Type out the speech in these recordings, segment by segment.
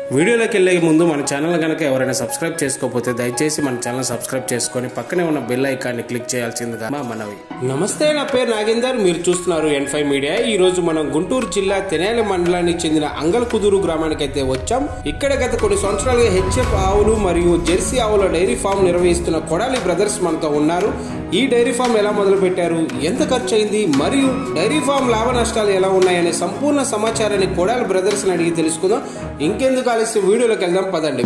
వీడియోలోకి వెళ్ళే ముందు మన ఛానల్ కనుక ఎవరైనా సబ్స్క్రైబ్ చేసుకోకపోతే దయచేసి మన ఛానల్ సబ్స్క్రైబ్ చేసుకొని పక్కనే ఉన్న బెల్ ఐకాన్ని క్లిక్ చేయాల్సిందిగా మా మనవి నమస్తే నా పేరు నాగేందర్ మీరు చూస్తున్నారు ఎన్ ఫైవ్ మీడియా ఈ రోజు మనం గుంటూరు జిల్లా తెనాలి మండలానికి చెందిన అంగల్కుదురు గ్రామానికి అయితే వచ్చాం ఇక్కడ గత కొన్ని సంవత్సరాలుగా హెచ్ఎఫ్ ఆవులు మరియు జెర్సీ ఆవుల డైరీ ఫామ్ నిర్వహిస్తున్న కొడాలి బ్రదర్స్ మనతో ఉన్నారు ఈ డైరీ ఫామ్ ఎలా మొదలు పెట్టారు ఎంత ఖర్చు అయింది మరియు డైరీ ఫామ్ లాభ నష్టాలు ఎలా ఉన్నాయనే సంపూర్ణ సమాచారాన్ని కొడాలి బ్రదర్స్ అడిగి తెలుసుకుందాం ఇంకెందుకు ఆలస్యం వీడియోలోకి వెళ్దాం పదండి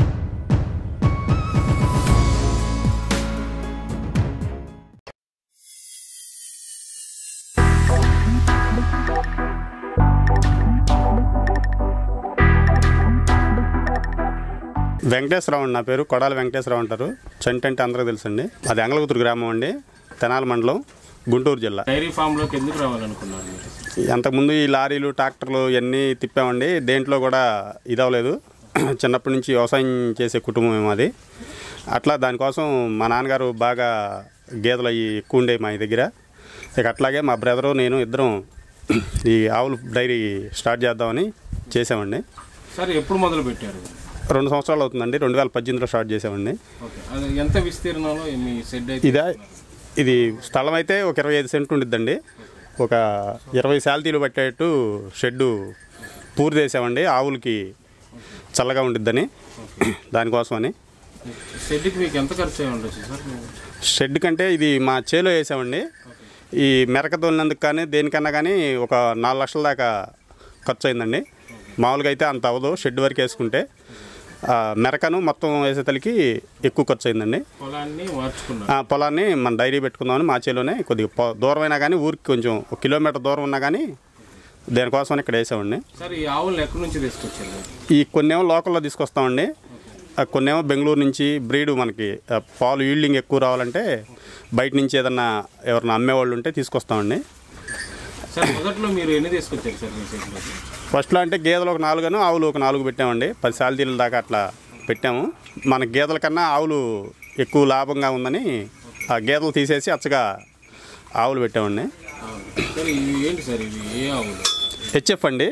వెంకటేశ్వరరావు అండి నా పేరు కొడాలి వెంకటేశ్వరరావు అంటారు చంటి అంటే అందరికీ తెలుసండి అది అంగళగుతురు గ్రామం అండి తెనాలి మండలం గుంటూరు జిల్లా డైరీ ఫామ్ లోకి ఎందుకు రావాలనుకున్నారు మీరు అంతకుముందు ఈ లారీలు ట్రాక్టర్లు ఇవన్నీ తిప్పామండి దేంట్లో కూడా ఇదవలేదు చిన్నప్పటి నుంచి వ్యవసాయం చేసే కుటుంబం ఏమో అది అట్లా దానికోసం మా నాన్నగారు బాగా గేదెలు అవి ఎక్కువ ఉండేవి మా దగ్గర ఇక అట్లాగే మా బ్రదరు నేను ఇద్దరం ఈ ఆవుల డైరీ స్టార్ట్ చేద్దామని చేసామండి సార్ ఎప్పుడు మొదలు పెట్టారు రెండు సంవత్సరాలు అవుతుందండి రెండు వేల పద్దెనిమిదిలో స్టార్ట్ చేసామండి ఓకే అది ఎంత విస్తీర్ణంలో మీ షెడ్ అయితే ఇదా ఇది స్థలం అయితే ఒక ఇరవై ఐదు సెంట్లు ఉండిద్దండి ఒక ఇరవై శాలతీలు పట్టేట్టు షెడ్డు పూర్తి చేసామండి ఆవులకి చల్లగా ఉండిద్దని దానికోసమని షెడ్కి మీకు ఎంత ఖర్చు అయి ఉండొచ్చు సార్ షెడ్ కంటే ఇది మా చేలో వేసామండి ఈ మెరక తోలినందుకు కానీ దేనికన్నా కానీ ఒక నాలుగు లక్షల దాకా ఖర్చు అయిందండి మామూలుగా అయితే అంత అవ్వదు షెడ్ వరకు వేసుకుంటే ఆ, మెరకను మొత్తం వేసేతలకి ఎక్కువ ఖర్చు అయిందండి పొలాన్ని మార్చుకున్నారు ఆ పొలాన్ని మన డైరీ పెట్టుకుందామని మా చేలోనే కొద్దిగా పొ- దూరం అయినా కానీ ఊరికి కొంచెం ఒక కిలోమీటర్ దూరం ఉన్నా కానీ దేనికోసం ఇక్కడ వేసామండి సార్ ఈ ఆవులను ఎక్కడి నుంచి తీసుకొచ్చారు ఈ కొన్నేమో లోకల్లో తీసుకొస్తామండి ఆ కొన్నేమో బెంగళూరు నుంచి బ్రీడ్ మనకి ఆ, పాలు ఈల్డింగ్ ఎక్కువ రావాలంటే బయట నుంచి ఏదన్నా ఎవరైనా అమ్మేవాళ్ళు ఉంటే తీసుకొస్తామండి సార్ మొదట్లో మీరు ఎన్ని తీసుకొచ్చారు సార్ మీ షెడ్లోకి ఫస్ట్లో అంటే గేదెలు ఒక నాలుగును ఆవులు ఒక నాలుగు పెట్టామండి పది సాలతీల దాకా అట్లా పెట్టాము మన గేదెల కన్నా ఆవులు ఎక్కువ లాభంగా ఉందని ఆ గేదెలు తీసేసి అచ్చగా ఆవులు పెట్టామండి సార్ ఇవి ఏంటి సార్ ఇవి ఏ ఆవులు హెచ్ఎఫ్ అండి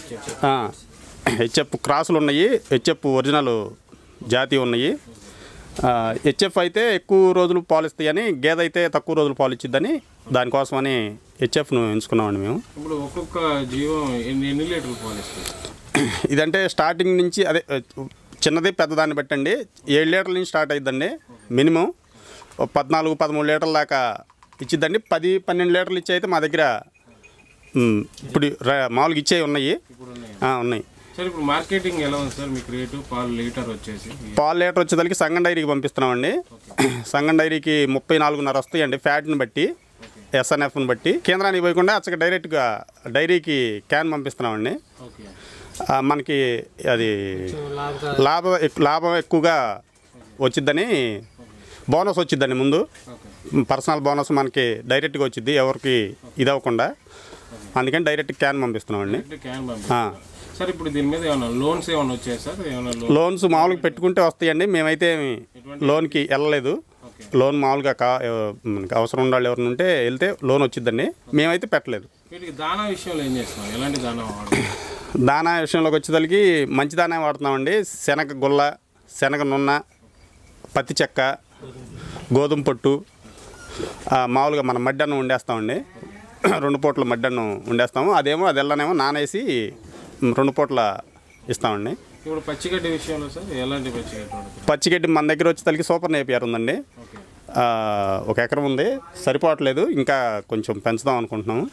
హెచ్ఎఫ్ క్రాసులు ఉన్నాయి హెచ్ఎఫ్ ఒరిజినల్ జాతి ఉన్నాయి హెచ్ఎఫ్ అయితే ఎక్కువ రోజులు పాలు ఇస్తాయని గేదె అయితే తక్కువ రోజులు పాలు ఇచ్చిద్దని దానికోసమని హెచ్ఎఫ్ను ఎంచుకున్నామండి మేము ఇప్పుడు ఒక్కొక్క జీవం ఎన్ని ఎన్ని లీటర్లు పాలిస్తుంది ఇదంటే స్టార్టింగ్ నుంచి అదే చిన్నది పెద్దదాన్ని పెట్టండి ఏడు లీటర్ల నుంచి స్టార్ట్ అయిద్దండి మినిమం ఓ పద్నాలుగు పదమూడు లీటర్ల దాకా ఇచ్చిద్దండి పది పన్నెండు లీటర్లు ఇచ్చి అయితే మా దగ్గర ఉమ్, ఇప్పుడు ర- మామూలుగా ఇచ్చే ఉన్నాయి ఇప్పుడు ఉన్నాయి ఆ, ఉన్నాయి సార్ ఇప్పుడు మార్కెటింగ్ ఎలా ఉంది సార్ మీకు రేటు పాలు లీటర్ వచ్చేసి పాలు లీటర్ వచ్చేదానికి సంగం డైరీకి పంపిస్తున్నామండి సంగం డైరీకి ముప్పై నాలుగున్నర వస్తాయండి ఫ్యాట్ని బట్టి ఎస్ఎన్ఎఫ్ని బట్టి కేంద్రానికి పోయకుండా అచ్చగా డైరెక్ట్గా డైరీకి క్యాన్ పంపిస్తున్నామండి ఓకే ఆ, మనకి అది లాభం ఎక్- లాభం ఎక్కువగా వచ్చిద్దని బోనస్ వచ్చిద్దండి ముందు ఓకే పర్సనల్ బోనస్ మనకి డైరెక్ట్గా వచ్చిద్ది ఎవరికి ఇది అవ్వకుండా అందుకని డైరెక్ట్ క్యాన్ పంపిస్తున్నామండి డైరెక్ట్ క్యాన్ పంపి ఆ. సార్ ఇప్పుడు దీని మీద ఏమైనా లోన్స్ ఏమైనా వచ్చాయి సార్ ఏమైనా లోన్ లోన్స్ మామూలుగా పెట్టుకుంటే వస్తాయండి మేమైతే లోన్కి వెళ్ళలేదు ఓకే లోన్ మామూలుగా కా మనకి అవసరం ఉండాలి ఎవరైనా ఉంటే వెళ్తే లోన్ వచ్చిద్దండి మేమైతే పెట్టలేదు వీటికి దానా విషయంలో ఏం చేస్తున్నాం ఎలాంటి దానా వాడుతున్నాం దానా విషయంలోకి వచ్చేసరికి మంచి దానా వాడుతున్నామండి శనగ గుల్ల శనగ నున్న పత్తి చెక్క గోధుమ పొట్టు ఆ, మామూలుగా మనం మడ్డన్నం వండేస్తామండి రెండు పూట్ల మడ్డన్నం వండేస్తాము అదేమో అది ఎల్లనేమో నానేసి రెండు పూట్ల ఇస్తామండి ఇప్పుడు పచ్చిగడ్డి విషయంలో సార్ ఎలాంటి పచ్చిగడ్డి వాడుతున్నాం పచ్చిగడ్డి మన దగ్గర వచ్చేసరికి సూపర్ నేపియర్ ఉందండి ఓకే ఆ, ఒక ఎకరం ఉంది సరిపోవట్లేదు ఇంకా కొంచెం పెంచుదాం అనుకుంటున్నాము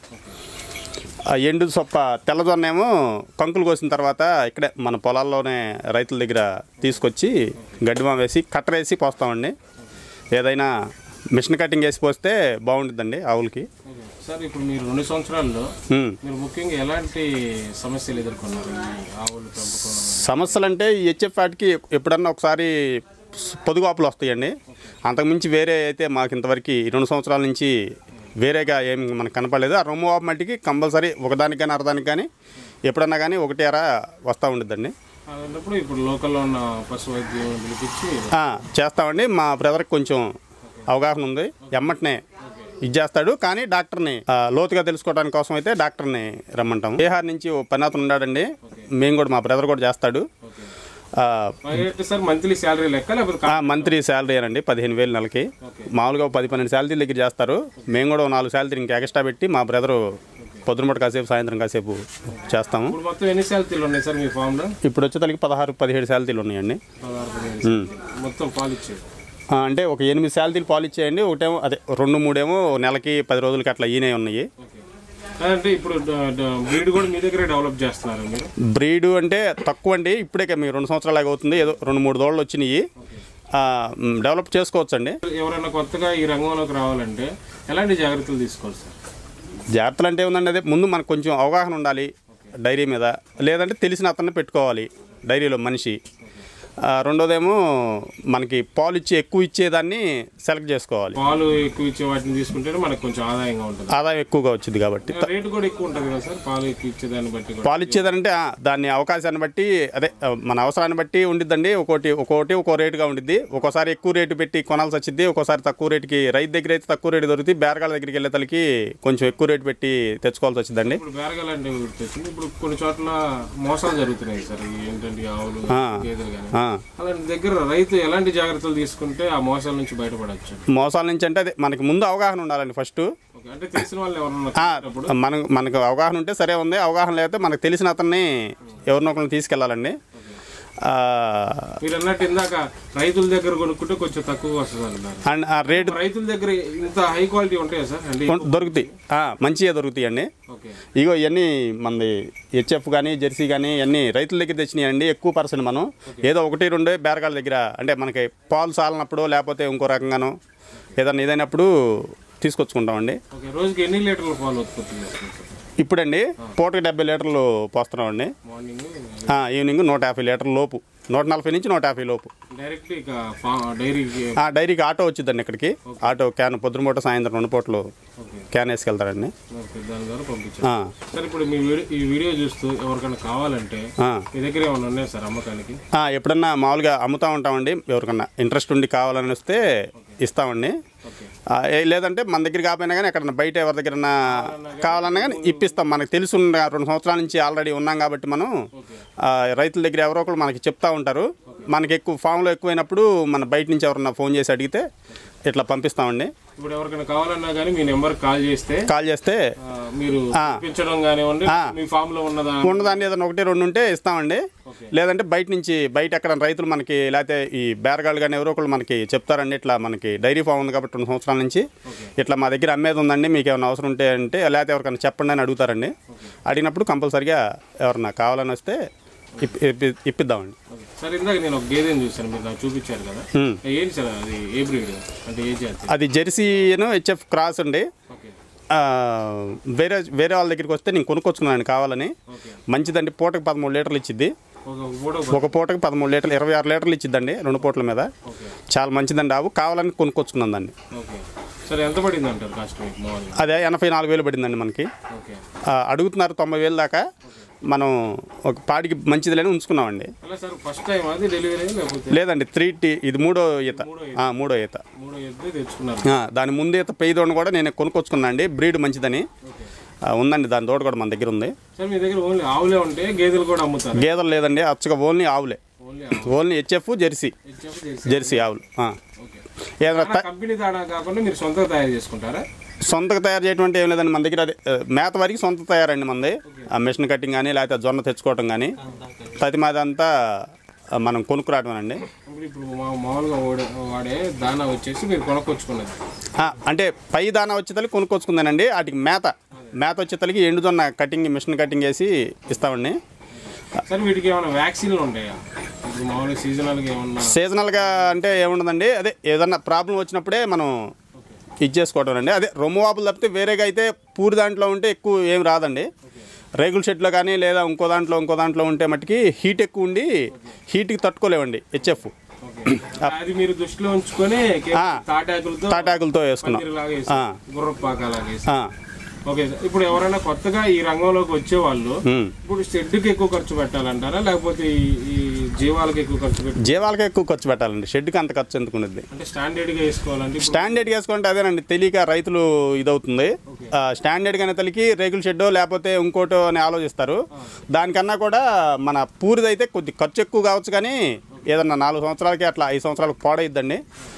ఆ ఎండు సొప్ప తెల్లజొన్న ఏమో కంకులు కోసిన తర్వాత ఇక్కడే మన పొలాల్లోనే రైతుల దగ్గర తీసుకొచ్చి గడ్డిమా వేసి కట్టర్ వేసి పోస్తామండి ఏదైనా మిషన్ కటింగ్ వేసి పోస్తే బాగుంటుందండి ఆవులకి ఓకే సార్ ఇప్పుడు మీరు రెండు సంవత్సరాల్లో ఉమ్. మీరు ముఖ్యంగా ఎలాంటి సమస్యలు ఎదుర్కొన్నారు ఈ ఆవులు పెంపకం సమస్యలు అంటే ఈ హెచ్ఎఫ్ ఫ్యాట్కి ఎప్పుడన్నా ఒకసారి పొదుగాపులు వస్తాయండి అంతకుమించి వేరే అయితే మాకు ఇంతవరకు ఈ రెండు సంవత్సరాల నుంచి వేరేగా ఏం మనకు కనపడలేదు ఆ రొమ్ము ఆపు మట్టికి కంపల్సరీ ఒకదానికి కానీ అరదానికి కానీ ఎప్పుడన్నా కానీ ఒకటి అర వస్తూ ఉండిద్దండి అలాంటప్పుడు ఇప్పుడు లోకల్లో ఉన్న పశు వైద్యం పిలిపించి ఆ, చేస్తామండి మా బ్రదర్కి కొంచెం అవగాహన ఉంది ఎమ్మటనే ఇది చేస్తాడు కానీ డాక్టర్ని ఆ, లోతుగా తెలుసుకోవడానికి కోసం అయితే డాక్టర్ని రమ్మంటాం బీహార్ నుంచి ఓ పని అతను ఉన్నాడండి మేము కూడా మా బ్రదర్ కూడా చేస్తాడు ఓకే ఆ, ఎట్లా సార్ మంత్లీ శాలరీ లెక్క లేకపోతే ఆ, మంత్లీ శాలరీ అండి పదిహేను వేలు నెలకి మామూలుగా ఒక పది పన్నెండు శాలరీ దగ్గర చేస్తారు మేము కూడా ఒక నాలుగు శాలరీ ఇంకా ఎక్స్ట్రా పెట్టి మా బ్రదరు పొద్దునపూట కాసేపు సాయంత్రం కాసేపు చేస్తాము ఇప్పుడు మొత్తం ఎన్ని శాలరీలు ఉన్నాయి సార్ మీ ఫామ్ లో ఇప్పుడు వచ్చేతలకి పదహారు పదిహేడు శాలరీలు ఉన్నాయండి పదహారు పదిహేను శాలరీలు. మొత్తం పాలు ఇచ్చేది ఆ, అంటే ఒక ఎనిమిది శాలరీలు పాలు ఇచ్చేయండి ఒకటేమో అదే రెండు మూడేమో నెలకి పది రోజులకి అట్లా ఈనే ఉన్నాయి ఓకే అంటే ఇప్పుడు బ్రీడ్ కూడా మీ దగ్గరే డెవలప్ చేస్తున్నారు మీరు బ్రీడ్ అంటే తక్కువ అండి ఇప్పుడే కదా మీకు రెండు సంవత్సరాలు అవుతుంది ఏదో రెండు మూడు దోళ్ళు వచ్చినాయి ఆ, మ్, డెవలప్ చేసుకోవచ్చు అండి ఎవరైనా కొత్తగా ఈ రంగంలోకి రావాలంటే ఎలాంటి జాగ్రత్తలు తీసుకోవాలి సార్ జాగ్రత్తలు అంటే ఉందండి అదే ముందు మనకు కొంచెం అవగాహన ఉండాలి డైరీ మీద లేదంటే తెలిసిన అతన్ని పెట్టుకోవాలి డైరీలో మనిషి ఆ, రెండోదేమో మనకి పాలు ఇచ్చి ఎక్కువ ఇచ్చేదాన్ని సెలెక్ట్ చేసుకోవాలి పాలు ఎక్కువ ఇచ్చే వాటిని తీసుకుంటే మనకు కొంచెం ఆదాయంగా ఉంటుంది ఆదాయం ఎక్కువగా వచ్చింది కాబట్టి రేటు కూడా ఎక్కువ ఉంటుంది కదా సార్ పాలు ఎక్కువ ఇచ్చేదాన్ని బట్టి కూడా పాలు ఇచ్చేదంటే ఆ, దాన్ని అవకాశాన్ని బట్టి అదే ఆ, మన అవసరాన్ని బట్టి ఉండిద్దండి ఒక్కోటి ఒక్కోటి ఒక్కో రేటుగా ఉండిద్ది ఒక్కోసారి ఎక్కువ రేటు పెట్టి కొనాల్సి వచ్చింది ఒక్కోసారి తక్కువ రేటుకి రైతు దగ్గర అయితే తక్కువ రేటు దొరుకుతుంది బేరగాళ్ళ దగ్గరికి వెళ్ళే తలకి కొంచెం ఎక్కువ రేటు పెట్టి తెచ్చుకోవాల్సి వచ్చిందండి ఇప్పుడు బేరగాలంటే గుర్తొచ్చింది ఇప్పుడు కొన్ని చోట్ల మోసాలు జరుగుతున్నాయి సార్ ఈ ఏంటంటే ఈ ఆవులు గేదెలు కానీ ఆ, అలాంటి దగ్గర రైతు ఎలాంటి జాగ్రత్తలు తీసుకుంటే ఆ మోసాల నుంచి బయటపడచ్చు మోసాల నుంచి అంటే అదే మనకి ముందు అవగాహన ఉండాలండి ఫస్ట్ ఓకే అంటే తెలిసిన వాళ్ళు ఎవరన్నా ఆ, చెప్పినప్పుడు మనకు మనకు అవగాహన ఉంటే సరే ఉంది అవగాహన లేకపోతే మనకు తెలిసిన అతన్ని ఎవరినో ఒకరిని తీసుకెళ్ళాలండి ఆ, మీరు అన్నట్టు ఇందాక రైతుల దగ్గర కొనుక్కుంటే కొంచెం తక్కువ వస్తుంది అన్నారు అండ్ ఆ రేటు రైతుల దగ్గర ఇంత హై క్వాలిటీ ఉంటాయా సార్ అంటే దొరుకుతాయి ఆ, మంచిగా దొరుకుతాయి అండి ఓకే ఇగో ఇవన్నీ మనది హెచ్ఎఫ్ కానీ జెర్సీ కానీ ఇవన్నీ రైతుల దగ్గర తెచ్చినాయండి ఎక్కువ పర్సెంట్ మనం ఏదో ఒకటి రెండే బేరగాళ్ళ దగ్గర అంటే మనకి పాలు సాలనప్పుడు లేకపోతే ఇంకో రకంగానో ఏదన్నా ఇదైనప్పుడు తీసుకొచ్చుకుంటామండి ఓకే రోజుకి ఎన్ని లీటర్ల పాలు ఉత్పత్తి చేస్తుంది సార్ ఇప్పుడండి పూటకి డెబ్బై లీటర్లు పోస్తున్నామండి మార్నింగ్ ఆ, ఈవినింగ్ నూట యాభై లీటర్ల లోపు నూట నలభై నుంచి నూట యాభై లోపు డైరెక్ట్ ఇక ఫా- డైరీకి ఆ డైరీకి ఆటో వచ్చిందండి ఇక్కడికి ఆటో క్యాన్ పొద్దున పూట సాయంత్రం రెండు పూటలు ఓకే క్యాన్ వేసుకెళ్తారండి ఓకే దాని ద్వారా పంపించారు ఆ, సార్ ఇప్పుడు మీ వీడియో ఈ వీడియో చూస్తూ ఎవరికైనా కావాలంటే ఆ. మీ దగ్గర ఏమైనా ఉన్నాయా సార్ అమ్మకానికి ఆ, ఎప్పుడన్నా మామూలుగా అమ్ముతూ ఉంటామండి ఎవరికన్నా ఇంట్రెస్ట్ ఉండి కావాలని వస్తే ఇస్తామండి ఓకే ఆ, ఏ- లేదంటే మన దగ్గర కాకపోయినా కానీ ఎక్కడన్నా బయట ఎవరి దగ్గర కావాలన్నా కానీ ఇప్పిస్తాం మనకు తెలిసి ఉన్న రెండు సంవత్సరాల నుంచి ఆల్రెడీ ఉన్నాం కాబట్టి మనం ఆ, రైతుల దగ్గర ఎవరో ఒకరు మనకి చెప్తా ఉంటారు మనకి ఎక్కువ ఫామ్లో ఎక్కువైనప్పుడు మన బయట నుంచి ఎవరన్నా ఫోన్ చేసి అడిగితే ఇట్లా పంపిస్తామండి ఇప్పుడు ఎవరికైనా కావాలన్నా కానీ మీ నెంబర్ కాల్ చేస్తే కాల్ చేస్తే ఆ, మీరు ఇప్పించడం కానివ్వండి మీ ఫామ్ లో ఉన్నదా ఉన్నదాన్ని ఏదైనా ఒకటి రెండు ఉంటే ఇస్తామండి లేదంటే బయట నుంచి బయట ఎక్కడ రైతులు మనకి లేకపోతే ఈ బేరగాళ్ళు కానీ ఎవరో ఒకళ్ళు మనకి చెప్తారండి ఇట్లా మనకి డైరీ ఫామ్ ఉంది కాబట్టి రెండు సంవత్సరాల నుంచి ఇట్లా మా దగ్గర అమ్మేది ఉందండి మీకు ఏమైనా అవసరం ఉంటే అంటే లేకపోతే ఎవరికైనా చెప్పండి అని అడుగుతారండి అడిగినప్పుడు కంపల్సరిగా ఎవరన్నా కావాలని వస్తే ఇప్పి ఇప్పి- ఇప్పిద్దామండి ఓకే. సార్ ఇందాక నేను ఒక గేదెని చూశాను మీరు నాకు చూపించారు కదా హ్మ్. ఏంటి సార్ అది ఏ బ్రీడ్ అంటే ఏ జాతి అది జెర్సీను హెచ్ఎఫ్ క్రాస్ అండి ఓకే ఆ, వేరే వేరే వాళ్ళ దగ్గరికి వస్తే నేను కొనుక్కొచ్చుకున్నాను కావాలని ఓకే మంచిదండి పూటకి పదమూడు లీటర్లు ఇచ్చిద్ది ఒక ఫోటో ఒక పూటకి పదమూడు లీటర్లు ఇరవై ఆరు లీటర్లు ఇచ్చిద్దండి రెండు పూటల మీద ఓకే చాలా మంచిదండి ఆవు కావాలని కొనుక్కొచ్చుకున్నాం దాన్ని ఓకే సరే ఎంత పడింది అంటారు కాస్ట్ మీకు మామూలుగా అదే ఎనభై నాలుగు వేలు పడిందండి మనకి ఓకే ఆ, అడుగుతున్నారు తొంభై వేలు దాకా మనం ఒక పాడికి మంచిదిలేని ఉంచుకున్నామండి అలా సార్ ఫస్ట్ టైం అది డెలివరీ లేకపోతే లేదండి త్రీ టీ ఇది మూడో ఈత ఆ, మూడో ఈత మూడో ఎద్దు తెచ్చుకున్నారు ఆ, దాని ముందు ఈత పెయ్యి కూడా నేను కొనుక్కొచ్చుకున్నా అండి బ్రీడ్ మంచిదని ఓకే ఆ, ఉందండి దాని దోడ కూడా మన దగ్గర ఉంది సార్ మీ దగ్గర ఓన్లీ ఆవులే ఉంటే గేదెలు కూడా అమ్ముతారు గేదెలు లేదండి అచ్చగా ఓన్లీ ఆవులే only only HF jersey HF చేసి జెర్సీ ఆవులు ఆ. ఓకే ఏదైనా త- కంపెనీ దాడా కాకుండా మీరు సొంతంగా తయారు చేసుకుంటారా సొంతగా తయారు చేయడం అంటే ఏం లేదండి మన దగ్గర అదే, ఆ, మేత వరకు సొంత తయారండి మనది ఆ మిషన్ కటింగ్ కానీ లేకపోతే జొన్న తెచ్చుకోవటం కానీ ప్రతి మాదంతా ఆ, మనం కొనుక్కురావడం అండి ఇప్పుడు ఇప్పుడు మా- మామూలుగా వాడే వాడే దానా వచ్చేసి మీరు కొనుక్కొచ్చుకున్నది ఆ, అంటే పై దానా వచ్చేతలకి కొనుక్కొచ్చుకుందానండి వాటికి మేత మేత వచ్చేతలకి ఎండుజొన్న కటింగ్ మిషన్ కటింగ్ వేసి ఇస్తామండి సార్ వీటికి ఏమైనా వ్యాక్సిన్లు ఉంటాయా ఇప్పుడు మామూలుగా సీజనల్గా ఏమన్నా సీజనల్గా అంటే ఏముండదండి అదే ఏదన్నా ప్రాబ్లం వచ్చినప్పుడే మనం ఇది చేసుకోవడం అండి అదే రొమ్ము వాపులు తప్పితే వేరేగా అయితే పూరి దాంట్లో ఉంటే ఎక్కువ ఏం రాదండి రేగుల షెడ్లో కానీ లేదా ఇంకో దాంట్లో ఇంకో దాంట్లో ఉంటే మట్టుకి హీట్ ఎక్కువ ఉండి హీట్కి తట్టుకోలేవండి హెచ్ఎఫ్ ఓకే అది మీరు దృష్టిలో ఉంచుకొని కేవలం ఆ. తాటాకులతో తాటాకులతో వేసుకున్నాం పందిరిలాగా వేసి ఆ. గుర్రపు పాకాలాగా వేసి ఆ, ఓకే సార్ ఇప్పుడు ఎవరైనా కొత్తగా ఈ రంగంలోకి వచ్చే వాళ్ళు ఉమ్. ఇప్పుడు షెడ్కి ఎక్కువ ఖర్చు పెట్టాలంటారా లేకపోతే ఈ ఈ జీవాలకు ఎక్కువ ఖర్చు పెట్టి జీవాలకే ఎక్కువ ఖర్చు పెట్టాలండి షెడ్కి అంత ఖర్చు ఎందుకు ఉన్నది అంటే స్టాండర్డ్గా వేసుకోవాలంటే ఇప్పుడు- స్టాండర్డ్ వేసుకుంటే అదేనండి తెలియక రైతులు ఇదవుతుంది ఓకే ఆ, స్టాండర్డ్ గణతలకి రేకుల షెడ్డో లేకపోతే ఇంకోటో అని ఆలోచిస్తారు దానికన్నా కూడా మన పూరిదైతే కొద్ది ఖర్చు ఎక్కువ కావచ్చు కానీ ఏదన్నా నాలుగు సంవత్సరాలకి అట్లా ఐదు సంవత్సరాలకు పాడైద్దండి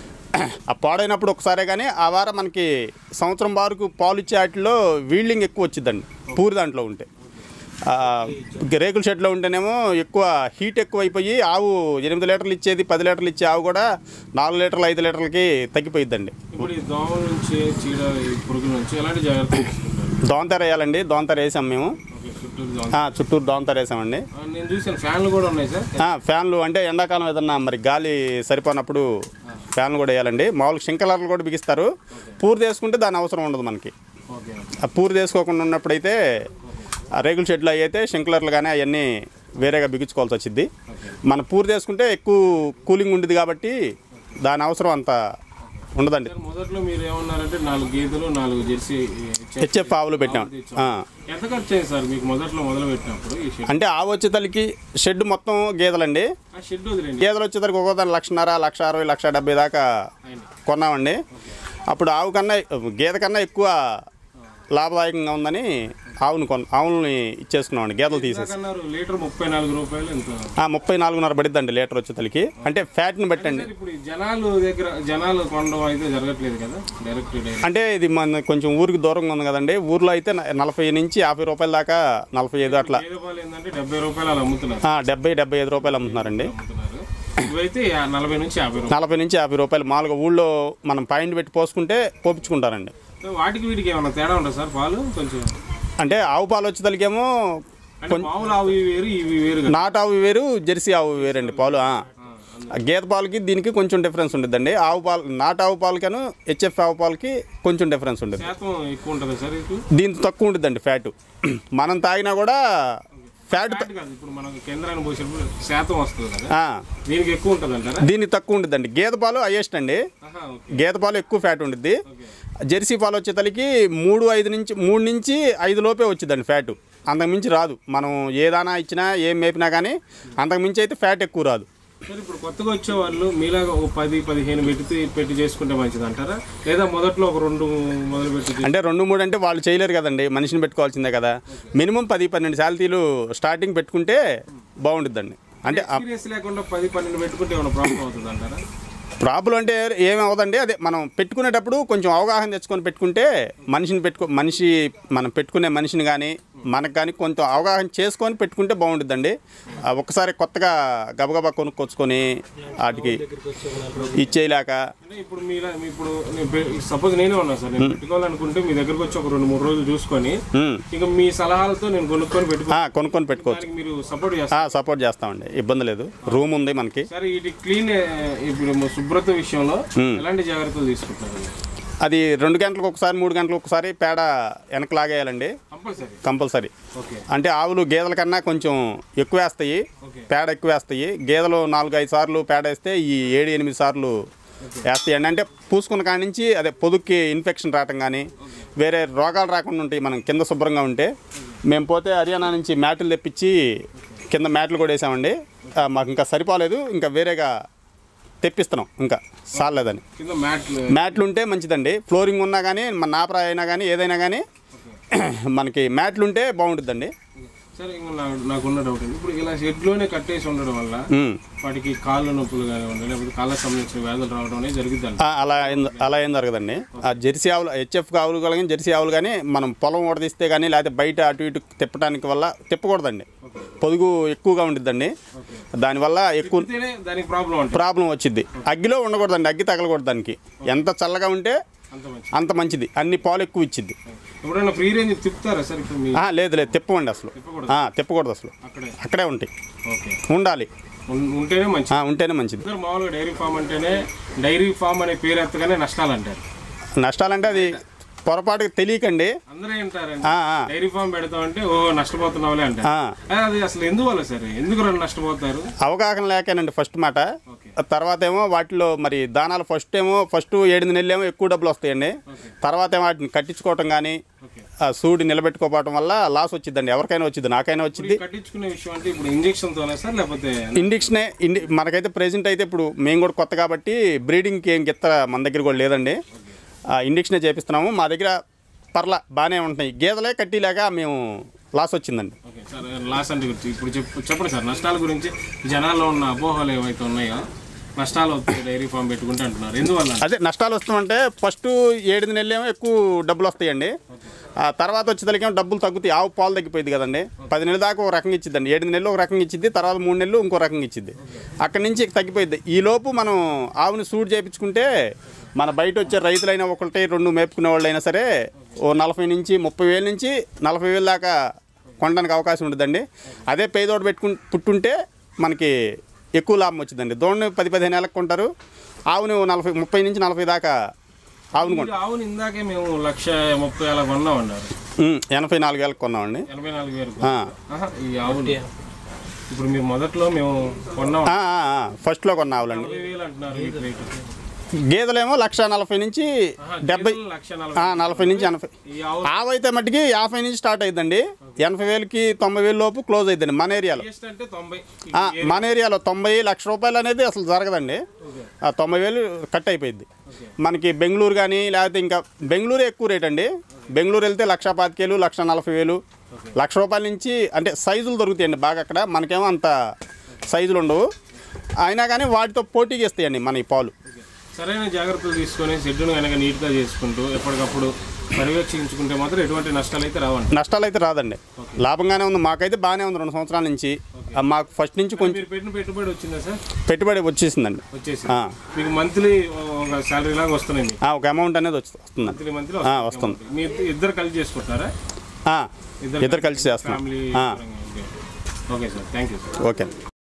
ఆ పాడైనప్పుడు ఒకసారే కానీ ఆ వారం మనకి సంవత్సరం వరకు పాలు ఇచ్చే వాటిలో వీల్డింగ్ ఎక్కువ వచ్చిందండి పూరి దాంట్లో ఉంటే ఆ, రేకుల షెడ్లో ఉంటేనేమో ఎక్కువ హీట్ ఎక్కువ అయిపోయి ఆవు ఎనిమిది లీటర్లు ఇచ్చేది పది లీటర్లు ఇచ్చే ఆవు కూడా నాలుగు లీటర్లు ఐదు లీటర్లకి తగ్గిపోయిద్దండి ఇప్పుడు ఈ దోమల నుంచి చీడ ఈ పురుగుల నుంచి ఎలాంటి జాగ్రత్తలు తీసుకుంటారు దోంతర వేయాలండి దోంతర వేసాం మేము ఓకే చుట్టూ దోమ ఆ, చుట్టూరు దోంతర వేసామండి ఆ, నేను చూసాను ఫ్యాన్లు కూడా ఉన్నాయి సార్ ఆ, ఫ్యాన్లు అంటే ఎండాకాలం ఏదన్నా మరి గాలి సరిపోనప్పుడు ఫ్యాన్లు కూడా వేయాలండి మామూలుగా షింకలర్లు కూడా బిగిస్తారు పూర్తి వేసుకుంటే దాని అవసరం ఉండదు మనకి ఓకే ఆ పూర్తి వేసుకోకుండా ఉన్నప్పుడైతే ఆ రేకుల షెడ్లు అవి అయితే షింక్లర్లు కానీ అవన్నీ వేరేగా బిగించుకోవాల్సి వచ్చింది మన పూర్తి వేసుకుంటే ఎక్కువ కూలింగ్ ఉండేది కాబట్టి దాని అవసరం అంత ఉండదండి సార్ మొదట్లో మీరు ఏమన్నారంటే నాలుగు గేదెలు నాలుగు జెర్సీ హెచ్ఎఫ్ ఆవులు పెట్టాం ఆ. ఎంత ఖర్చు అయింది సార్ మీకు మొదట్లో మొదలు పెట్టినప్పుడు ఈ షెడ్ అంటే ఆవు వచ్చేతలకి షెడ్ మొత్తం గేదెలండి ఆ షెడ్ వదిలేండి గేదెలు వచ్చేసరికి ఒక్కొక్కదాని లక్షన్నర లక్ష అరవై లక్ష డెబ్బై దాకా అయింది కొన్నామండి అప్పుడు ఆవు కన్నా గేదె కన్నా ఎక్కువ లాభదాయకంగా ఉందని ఆవును కొన్ ఆవులని ఇచ్చేసుకున్నామండి గేదెలు తీసేసి అన్నారు లీటర్ ముప్పై నాలుగు రూపాయలు ఎంత ఆ, ముప్పై నాలుగున్నర పడిద్దండి లీటర్ వచ్చేతలకి అంటే ఫ్యాట్ని బట్టండి సార్ ఇప్పుడు ఈ జనాలు దగ్గర జనాలు కొనడం అయితే జరగట్లేదు కదా డైరెక్ట్ డైరెక్ట్ అంటే ఇది మన కొంచెం ఊరికి దూరంగా ఉంది కదండి ఊర్లో అయితే న- నలభై నుంచి యాభై రూపాయల దాకా నలభై ఐదు అట్లా గేదె పాలు ఏంటంటే డెబ్బై రూపాయలు అలా అమ్ముతున్నారు ఆ, డెబ్బై డెబ్బై ఐదు రూపాయలు అమ్ముతున్నారండి అమ్ముతున్నారు ఇవైతే యా- నలభై నుంచి యాభై రూపాయలు నలభై నుంచి యాభై రూపాయలు మామూలుగా ఊళ్ళో మనం పాయింట్ పెట్టి పోసుకుంటే పోపించుకుంటారండి సో వాటికి వీటికి ఏమైనా తేడా ఉంటుంది సార్ పాలు కొంచెం అంటే ఆవు పాలు వచ్చేతలకేమో అంటే మామూలు ఆవు ఇవి వేరు ఇవి వేరు కదా నాటు ఆవు వేరు జెర్సీ ఆవు వేరండి పాలు ఆ. ఆ గేదె పాలకి దీనికి కొంచెం డిఫరెన్స్ ఉంటుందండి ఆవు పాలు నాటు ఆవు పాలకను హెచ్ఎఫ్ ఆవు పాలకి కొంచెం డిఫరెన్స్ ఉంటుంది శాతం ఎక్కువ ఉంటుంది సార్ ఇది దీంతో తక్కువ ఉంటుందండి ఫ్యాట్ మనం తాగినా కూడా ఫ్యాట్ ఫ్యాట్ కాదు ఇప్పుడు మనం కేంద్రాన్ని పోసినప్పుడు శాతం వస్తుంది కదా ఆ, దీనికి ఎక్కువ ఉంటుంది అంటారా దీనికి తక్కువ ఉంటుందండి గేదె పాలు హైయెస్ట్ అండి ఆహా, ఓకే గేదె పాలు ఎక్కువ ఫ్యాట్ ఉంటుంది జెర్సీ పాలు వచ్చేతలకి మూడు ఐదు నుంచి మూడు నుంచి ఐదు లోపే వచ్చిందండి ఫ్యాట్ అంతకుమించి రాదు మనం ఏదైనా ఇచ్చినా ఏం మేపినా కానీ అంతకుమించి అయితే ఫ్యాట్ ఎక్కువ రాదు సార్ ఇప్పుడు కొత్తగా వచ్చే వాళ్ళు మీలాగా ఒక పది పదిహేను పెట్టి పెట్టి చేసుకుంటే మంచిది అంటారా లేదా మొదట్లో ఒక రెండు మొదలు పెట్టి అంటే రెండు మూడు అంటే వాళ్ళు చేయలేరు కదండి మనిషిని పెట్టుకోవాల్సిందే కదా మినిమం పది పన్నెండు శాలరీలు స్టార్టింగ్ పెట్టుకుంటే బాగుంటుందండి అంటే ఆ ఎక్స్పీరియన్స్ లేకుండా పది పన్నెండు పెట్టుకుంటే ఏమైనా ప్రాబ్లం అవుతుంది అంటారా ప్రాబ్లం అంటే ఏమి అవ్వదండి అదే మనం పెట్టుకునేటప్పుడు కొంచెం అవగాహన తెచ్చుకొని పెట్టుకుంటే మనిషిని పెట్టుకో మనిషి మనం పెట్టుకునే మనిషిని కానీ మనకు కానీ కొంత అవగాహన చేసుకొని పెట్టుకుంటే బాగుంటుందండి ఆ, ఒక్కసారి కొత్తగా గబగబా కొనుక్కొచ్చుకొని వాటికి ఇచ్చేయలేక అంటే ఇప్పుడు మీలా మీ ఇప్పుడు సపోజ్ నేనే ఉన్నా సార్ నేను పెట్టుకోవాలనుకుంటే మీ దగ్గరకు వచ్చి ఒక రెండు మూడు రోజులు చూసుకొని ఉమ్, ఇంకా మీ సలహాలతో నేను కొనుక్కొని పెట్టుకో ఆ, కొనుక్కొని పెట్టుకోవచ్చు దానికి మీరు సపోర్ట్ చేస్తారు ఆ, సపోర్ట్ చేస్తామండి ఇబ్బంది లేదు రూమ్ ఉంది మనకి సరే ఇది క్లీన్ ఇప్పుడు శుభ్రత విషయంలో ఎలాంటి జాగ్రత్తలు తీసుకుంటారు అది రెండు గంటలకు ఒకసారి మూడు గంటలకు ఒకసారి పేడ వెనక లాగేయాలండి కంపల్సరీ కంపల్సరీ ఓకే అంటే ఆవులు గేదెల కన్నా కొంచెం ఎక్కువ వేస్తాయి పేడ ఎక్కువ వేస్తాయి గేదెలు నాలుగు ఐదు సార్లు పేడ వేస్తే ఈ ఏడు ఎనిమిది సార్లు వేస్తాయి అండి అంటే పూసుకున్న కాడి నుంచి అదే పొదుక్కి ఇన్ఫెక్షన్ రావటం కానీ వేరే రోగాలు రాకుండా ఉంటాయి మనం కింద శుభ్రంగా ఉంటే మేము పోతే హర్యానా నుంచి మ్యాట్లు తెప్పించి కింద మ్యాట్లు కూడా వేసామండి ఆ, మాకు ఇంకా సరిపోలేదు ఇంకా వేరేగా తెప్పిస్తున్నాం ఇంకా సాలేదని కింద మ్యాట్లు మ్యాట్లు ఉంటే మంచిదండి ఫ్లోరింగ్ ఉన్నా కానీ మన నాపరా అయినా కానీ ఏదైనా కానీ మనకి మ్యాట్లు ఉంటే బాగుంటుందండి సరే ఇంకా నా- నాకున్న డౌట్ అండి ఇప్పుడు ఇలా షెడ్లోనే కట్టేసి ఉండడం వల్ల ఉమ్. వాటికి కాళ్ళ నొప్పులు కానివ్వండి లేకపోతే కాళ్ళకు సంబంధించిన వ్యాధులు రావడం అనేది జరుగుతుంది ఆ, అలా ఏం- అలా ఏం జరగదండి ఆ జెర్సీ ఆవులు హెచ్ఎఫ్ ఆవులు కానీ జెర్సీ ఆవులు కానీ మనం పొలం ఓడదీస్తే కానీ లేకపోతే బయట అటు ఇటు తిప్పడానికి వల్ల తిప్పకూడదండి పొదుగు ఎక్కువగా ఉండిద్దండి దానివల్ల ఎక్కువ తిప్పితేనే దానికి ప్రాబ్లం ఉంటుంది ప్రాబ్లం వచ్చింది అగ్గిలో ఉండకూడదండి అగ్గి తగలకూడదు దానికి ఎంత చల్లగా ఉంటే అంత మంచి అంత మంచిది అన్ని పాలు ఎక్కువ ఇచ్చిద్ది ఎప్పుడైనా ఫ్రీ రేంజ్ తిప్పుతారా సార్ ఇప్పుడు మీ ఆ, లేదు లేదు తిప్పమండి అసలు తిప్పకూడదు. ఆ, తిప్పకూడదు అసలు అక్కడే అక్కడే ఉంటాయి ఓకే ఉండాలి ఉం- ఉంటేనే మంచిది ఆ, ఉంటేనే మంచిది సార్ మామూలుగా డైరీ ఫామ్ అంటేనే డైరీ ఫామ్ అనే పేరు ఎత్తగానే నష్టాలు అంటారు నష్టాలంటే అది పొరపాటుగా తెలియకండి అందరూ ఏంటారండి ఆ, ఆ, డైరీ ఫామ్ పెడతామంటే ఓ నష్టపోతున్నావులే అంటారు ఆ. ఆ, అది అసలు ఎందువల్ల సరే ఎందుకు రండి నష్టపోతారు అవగాహన లేకేనండి ఫస్ట్ మాట ఓకే తర్వాత ఏమో వాటిలో మరి దానాలు ఫస్ట్ ఏమో ఫస్ట్ ఏడు నెలలు ఏమో ఎక్కువ డబ్బులు వస్తాయండి తర్వాత ఏమో వాటిని కట్టించుకోవటం కానీ ఓకే ఆ సూడి నిలబెట్టుకోవటం వల్ల లాస్ వచ్చిందండి ఎవరికైనా వచ్చింది నాకైనా వచ్చింది ఇప్పుడు ఈ కట్టించుకునే విషయం అంటే ఇప్పుడు ఇంజెక్షన్ తోనే సార్ లేకపోతే ఇండిక్షనే ఇండి మనకైతే ప్రెజెంట్ అయితే ఇప్పుడు మేము కూడా కొత్త కాబట్టి బ్రీడింగ్కి ఏం గిత్త మన దగ్గర కూడా లేదండి ఆ ఇండిక్షనే చేపిస్తున్నాము మా దగ్గర పర్లా బాగానే ఉంటున్నాయి గేదెలే కట్టిలేక మేము లాస్ వచ్చిందండి ఓకే సార్ లాస్ అంటే గురించి ఇప్పుడు చెప్పు చెప్పండి సార్ నష్టాల గురించి జనాల్లో ఉన్న అపోహలు ఏవైతే ఉన్నాయో నష్టాలు వస్తాయి డైరీ ఫామ్ పెట్టుకుంటే అంటున్నారు ఎందువల్ల అదే నష్టాలు వస్తామంటే ఫస్ట్ ఏడు నెలలు ఏమో ఎక్కువ డబ్బులు వస్తాయండి ఆ తర్వాత వచ్చేదానికేమో డబ్బులు తగ్గుతాయి ఆవు పాలు తగ్గిపోయింది కదండి పది నెలల దాకా ఒక రకంగా ఇచ్చిద్దండి ఏడు నెలలు ఒక రకంగా ఇచ్చిద్ది తర్వాత మూడు నెలలు ఇంకో రకంగా ఇచ్చిద్ది అక్కడి నుంచి ఇక తగ్గిపోయింది ఈ లోపు మనం ఆవుని సూట్ చేయించుకుంటే మన బయట వచ్చే రైతులైనా ఒకటి రెండు మేపుకునే వాళ్ళు అయినా సరే ఓ నలభై నుంచి ముప్పై వేల నుంచి నలభై వేల దాకా కొనడానికి అవకాశం ఉంటుందండి అదే పేదోడు పెట్టుకుని పుట్టుంటే మనకి ఎక్కువ లాభం వచ్చిందండి దోణ్ణి పది పదిహేను నెలలకు కొంటారు ఆవుని ఓ నలభై ముప్పై నుంచి నలభై దాకా ఆవుని కొంటారు ఈ ఆవుని ఇందాకే మేము లక్ష ముప్పై అలా కొన్నాం అన్నారు ఉమ్, ఎనభై నాలుగు వేలకు కొన్నామండి ఎనభై నాలుగు వేలు ఆ. ఆహా, ఈ ఆవుని ఇప్పుడు మీరు మొదట్లో మేము కొన్నాం ఆ, ఆ, ఆ, ఫస్ట్లో కొన్న ఆవులండి నలభై వేలు అంటున్నారు ఈ రేటు గేదెలేమో లక్ష నలభై నుంచి ఆహా, డెబ్బై గేదెలు లక్ష ఆ, నలభై నలభై నుంచి ఎనభై ఈ ఆవు ఆవు అయితే మట్టికి యాభై నుంచి స్టార్ట్ అయిద్దండి ఎనభై వేలకి తొంభై వేల లోపు క్లోజ్ అయిద్దండి మన ఏరియాలో టేస్ట్ అంటే తొంభై ఆ, మన ఏరియాలో తొంభై లక్ష రూపాయలు అనేది అసలు జరగదండి ఆ, తొంభై వేలు కట్ అయిపోయింది మనకి బెంగళూరు కానీ లేకపోతే ఇంకా బెంగళూరు ఎక్కువ రేట్ అండి బెంగళూరు వెళ్తే లక్ష పాతికేలు లక్ష నలభై వేలు లక్ష రూపాయల నుంచి అంటే సైజులు దొరుకుతాయండి బాగా అక్కడ మనకేమో అంత సైజులు ఉండవు అయినా కానీ వాటితో పోటీకి ఇస్తాయండి మన ఈ పాలు సరైన జాగ్రత్తలు తీసుకొని షెడ్యూల్ కనుక నీట్గా చేసుకుంటూ ఎప్పటికప్పుడు పర్యవేక్షించుకుంటే మాత్రం ఎటువంటి నష్టాలు అయితే రావండి నష్టాలు అయితే రాదండి లాభంగానే ఉంది మాకైతే బాగానే ఉంది రెండు సంవత్సరాల నుంచి ఆ, మాకు ఫస్ట్ నుంచి కొంచెం మీరు పెట్టిన పెట్టుబడి వచ్చిందా సార్ పెట్టుబడి వచ్చేసిందండి వచ్చేసి ఆ. మీకు మంత్లీ ఒక శాలరీ లాగా వస్తున్నాయి మీకు ఆ, ఒక అమౌంట్ అనేది వచ్చి- వస్తుందండి మంత్లీ మంత్లీ ఆ, వస్తుంది. మీ ఇద్దరు కలిసి చేసుకుంటారా ఆ, ఇద్దరు కలిసి చేస్తున్నాం ఫ్యామిలీ ఆ, okay sir thank you sir okay